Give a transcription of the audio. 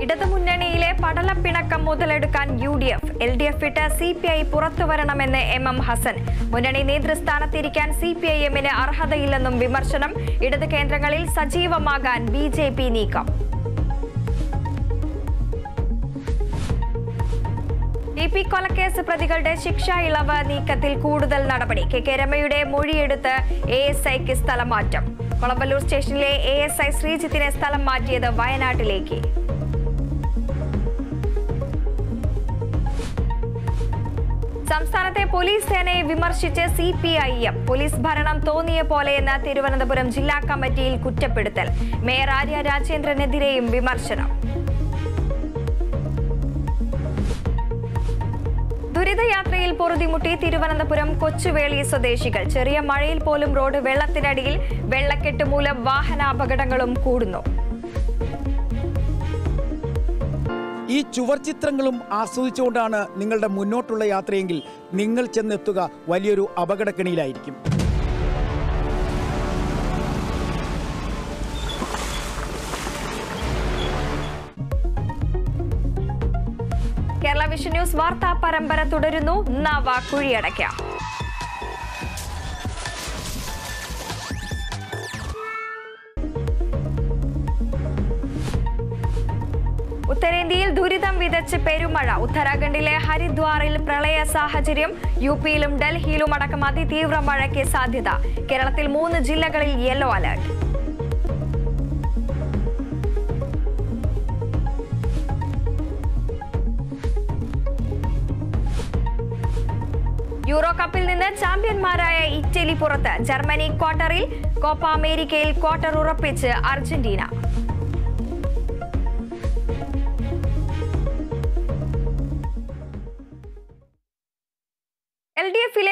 ഇടതുമുന്നണിയിലെ പടലപ്പിണക്കം മുതലെടുക്കാൻ U D F L D F വിട്ട് സി പി ഐ പുറത്തുവരണമെന്ന് എം എം ഹസൻ മുന്നണി നേതൃസ്ഥാനത്തിരിക്കാൻ സി പി ഐ എമ്മിന് അർഹതയില്ലെന്നും വിമർശനം ഇടത് കേന്ദ്രങ്ങളിൽ സജീവമാകാൻ ബി ജെ പി നീക്കം ടി പി കൊലക്കേസ് പ്രതികളുടെ ശിക്ഷാ ഇളവ് നീക്കത്തിൽ കൂടുതൽ നടപടി കെ കെ രമയുടെ മൊഴിയെടുത്ത് എ എസ് ഐക്ക് സ്ഥലം മാറ്റം കൊളമ്പല്ലൂർ സ്റ്റേഷനിലെ എ എസ് ഐ ശ്രീജിത്തിനെ സ്ഥലം മാറ്റിയത് വയനാട്ടിലേക്ക് സംസ്ഥാനത്തെ പോലീസ് സേനയെ വിമർശിച്ച് C P I M police ഭരണം തോന്നിയ പോലെയെന്ന് തിരുവനന്തപുരം ജില്ലാ കമ്മിറ്റിയിൽ കുറ്റപ്പെടുത്തൽ മേയർ ആര്യ രാജേന്ദ്രനെതിരെയും വിമർശനം ദുരിതയാത്രയിൽ പൊറുതിമുട്ടി തിരുവനന്തപുരം കൊച്ചുവേളി സ്വദേശികൾ ചെറിയ മഴയിൽ പോലും റോഡ് വെള്ളത്തിനടിയിൽ വെള്ളക്കെട്ട് മൂലം വാഹനാപകടങ്ങളും കൂടുന്നു ഈ ചുവർ ചിത്രങ്ങളും ആസ്വദിച്ചുകൊണ്ടാണ് നിങ്ങളുടെ മുന്നോട്ടുള്ള യാത്രയെങ്കിൽ നിങ്ങൾ ചെന്നെത്തുക വലിയൊരു അപകടക്കെണിയിലായിരിക്കും കേരള വിഷൻ ന്യൂസ് വാർത്താ പരമ്പര തുടരുന്നു നവ കുഴിയടയ്ക്കാം ഉത്തരേന്ത്യയിൽ ദുരിതം വിതച്ച് പെരുമഴ ഉത്തരാഖണ്ഡിലെ ഹരിദ്വാറിൽ പ്രളയ സാഹചര്യം യു പിയിലും ഡൽഹിയിലും അടക്കം അതിതീവ്ര മഴയ്ക്ക് സാധ്യത കേരളത്തിൽ മൂന്ന് ജില്ലകളിൽ യെല്ലോ അലർട്ട് യൂറോ കപ്പിൽ നിന്ന് ചാമ്പ്യന്മാരായ ഇറ്റലി പുറത്ത് ജർമ്മനി ക്വാർട്ടറിൽ കോപ്പ അമേരിക്കയിൽ ക്വാർട്ടർ ഉറപ്പിച്ച് അർജന്റീന എൽ ഡി എഫിലെ